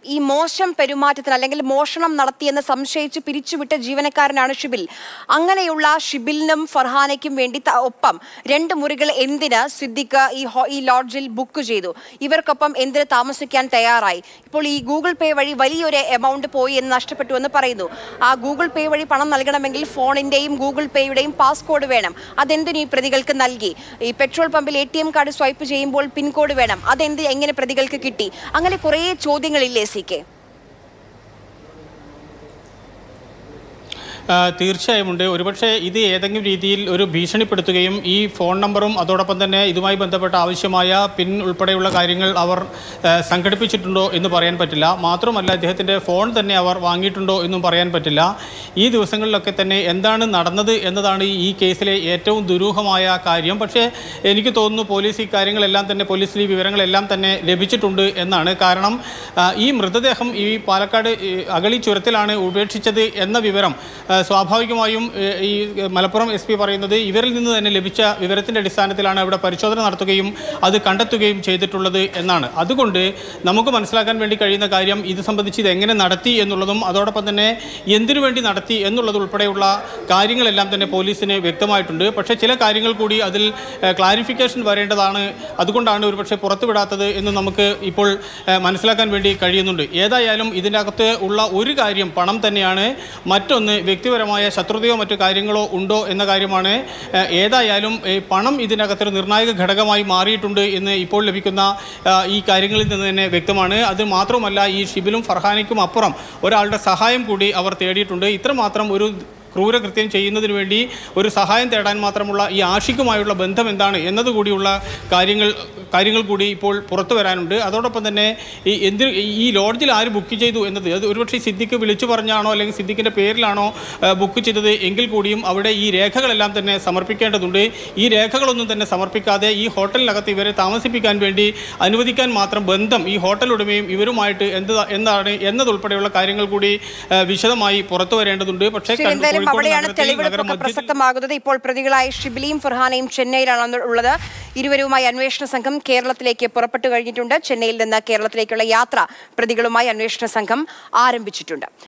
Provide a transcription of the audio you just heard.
ഈ മോശം പെരുമാറ്റത്തിന് അല്ലെങ്കിൽ മോഷണം നടത്തിയെന്ന് സംശയിച്ച് പിരിച്ചുവിട്ട ജീവനക്കാരനാണ് ഷിബിൽ അങ്ങനെയുള്ള ഷിബിലിനും ഫർഹാനയ്ക്കും വേണ്ടി ത- ഒപ്പം രണ്ട് മുറികൾ എന്തിന് സിദ്ദിഖ് ഈ ഹോ- ഈ ലോഡ്ജിൽ ബുക്ക് ചെയ്തു ഇവർക്കൊപ്പം എന്തിന് താമസിക്കാൻ തയ്യാറായി ഇപ്പോൾ ഈ ഗൂഗിൾ പേ വഴി വലിയൊരു എമൗണ്ട് പോയി എന്ന് നഷ്ടപ്പെട്ടു എന്ന് പറയുന്നു ആ ഗൂഗിൾ പേ വഴി പണം നൽകണമെങ്കിൽ ഫോണിന്റെയും ഗൂഗിൾ പേയുടെയും പാസ്കോഡ് വേണം അതെന്തിനു ഈ പ്രതികൾക്ക് നൽകി ഈ പെട്രോൾ പമ്പിൽ A T M card swipe ചെയ്യുമ്പോൾ പിൻകോഡ് വേണം അതെന്ത് എങ്ങനെ പ്രതികൾക്ക് കിട്ടി അങ്ങനെ കുറേ ചോദ്യങ്ങളില്ലേ സി കെ ആ, തീർച്ചയായും ഉണ്ട് ഒരുപക്ഷെ ഇത് ഏതെങ്കിലും രീതിയിൽ ഒരു ഭീഷണിപ്പെടുത്തുകയും ഈ ഫോൺ നമ്പറും അതോടൊപ്പം തന്നെ ഇതുമായി ബന്ധപ്പെട്ട ആവശ്യമായ പിൻ ഉൾപ്പെടെയുള്ള കാര്യങ്ങൾ അവർ ആ, സംഘടിപ്പിച്ചിട്ടുണ്ടോ എന്ന് പറയാൻ പറ്റില്ല മാത്രമല്ല ഇദ്ദേഹത്തിൻ്റെ ഫോൺ തന്നെ അവർ വാങ്ങിയിട്ടുണ്ടോ എന്നും പറയാൻ പറ്റില്ല ഈ ദിവസങ്ങളിലൊക്കെ തന്നെ എന്താണ് നടന്നത് എന്നതാണ് ഈ കേസിലെ ഏറ്റവും ദുരൂഹമായ കാര്യം പക്ഷേ എനിക്ക് തോന്നുന്നു പോലീസ് ഈ കാര്യങ്ങളെല്ലാം തന്നെ പോലീസിൽ ഈ വിവരങ്ങളെല്ലാം തന്നെ ലഭിച്ചിട്ടുണ്ട് എന്നാണ് കാരണം ആ, ഈ മൃതദേഹം ഈ പാലക്കാട് ഈ അഗളി ചുരത്തിലാണ് ഉപേക്ഷിച്ചത് എന്ന വിവരം ആ, സ്വാഭാവികമായും ഏ, ഈ മലപ്പുറം എസ് പി പറയുന്നത് ഇവരിൽ നിന്ന് തന്നെ ലഭിച്ച വിവരത്തിൻ്റെ അടിസ്ഥാനത്തിലാണ് ഇവിടെ പരിശോധന നടത്തുകയും അത് കണ്ടെത്തുകയും ചെയ്തിട്ടുള്ളത് എന്നാണ് അതുകൊണ്ട് നമുക്ക് മനസ്സിലാക്കാൻ വേണ്ടി കഴിയുന്ന കാര്യം ഇത് സംബന്ധിച്ച് ഇത് എങ്ങനെ നടത്തി എന്നുള്ളതും അതോടൊപ്പം തന്നെ എന്തിനു വേണ്ടി നടത്തി എന്നുള്ളത് ഉൾപ്പെടെയുള്ള കാര്യങ്ങളെല്ലാം തന്നെ പോലീസിന് വ്യക്തമായിട്ടുണ്ട് പക്ഷേ ചില കാര്യങ്ങൾ കൂടി അതിൽ ക്ലാരിഫിക്കേഷൻ വരേണ്ടതാണ് അതുകൊണ്ടാണ് ഒരുപക്ഷെ പുറത്തുവിടാത്തത് എന്ന് നമുക്ക് ഇപ്പോൾ ഏ, മനസ്സിലാക്കാൻ വേണ്ടി കഴിയുന്നുണ്ട് ഏതായാലും ഇതിൻ്റെ അകത്ത് ഉള്ള ഒരു കാര്യം പണം തന്നെയാണ് മറ്റൊന്ന് വ്യക്തിപരമായ ശത്രുതയോ മറ്റു കാര്യങ്ങളോ ഉണ്ടോ എന്ന കാര്യമാണ് ഏ, ഏതായാലും ഈ പണം ഇതിനകത്തൊരു നിർണായക ഘടകമായി മാറിയിട്ടുണ്ട് എന്ന് ഇപ്പോൾ ലഭിക്കുന്ന ആ, ഈ കാര്യങ്ങളിൽ നിന്ന് തന്നെ വ്യക്തമാണ് അത് മാത്രമല്ല ഈ ഷിബിലും ഫർഹാനിക്കും അപ്പുറം ഒരാളുടെ സഹായം കൂടി അവർ തേടിയിട്ടുണ്ട് ഇത്രമാത്രം ഒരു ക്രൂരകൃത്യം ചെയ്യുന്നതിന് വേണ്ടി ഒരു സഹായം തേടാൻ മാത്രമുള്ള ഈ ആഷിക്കുമായുള്ള ബന്ധം എന്താണ് എന്നതുകൂടിയുള്ള കാര്യങ്ങൾ കാര്യങ്ങൾ കൂടി ഇപ്പോൾ പുറത്തു വരാനുണ്ട് അതോടൊപ്പം തന്നെ ഈ എന്ത് ഈ ലോഡ്ജിൽ ആര് ബുക്ക് ചെയ്തു എന്നത് അത് ഒരുപക്ഷെ സിദ്ദിഖ് വിളിച്ചു പറഞ്ഞാണോ അല്ലെങ്കിൽ സിദ്ദിഖിൻ്റെ പേരിലാണോ ആ, ബുക്ക് ചെയ്തത് എങ്കിൽ കൂടിയും അവിടെ ഈ രേഖകളെല്ലാം തന്നെ സമർപ്പിക്കേണ്ടതുണ്ട് ഈ രേഖകളൊന്നും തന്നെ സമർപ്പിക്കാതെ ഈ ഹോട്ടലിനകത്ത് ഇവരെ താമസിപ്പിക്കാൻ വേണ്ടി അനുവദിക്കാൻ മാത്രം ബന്ധം ഈ ഹോട്ടൽ ഉടമയും ഇവരുമായിട്ട് എന്ത് എന്താണ് എന്നതുൾപ്പെടെയുള്ള കാര്യങ്ങൾ കൂടി ആ, വിശദമായി പുറത്തു വരേണ്ടതുണ്ട് പക്ഷേ ശരി, എന്തായാലും കോഴിക്കോട് അവിടെയാണ് നഗരത്തിൽ തെളിവെടുപ്പൊക്കെ നഗരമധ്യത്തിൽ പ്രസക്തമാകുന്നത് ഇപ്പോൾ പ്രതികളായ ഷിബിലിയും ഫർഹാനയും ചെന്നൈയിലാണ് ഉള്ളത് ഇരുവരുമായി അന്വേഷണ സംഘം കേരളത്തിലേക്ക് പുറപ്പെട്ടു കഴിഞ്ഞിട്ടുണ്ട് ചെന്നൈയിൽ നിന്ന് കേരളത്തിലേക്കുള്ള യാത്ര പ്രതികളുമായി അന്വേഷണ സംഘം ആരംഭിച്ചിട്ടുണ്ട്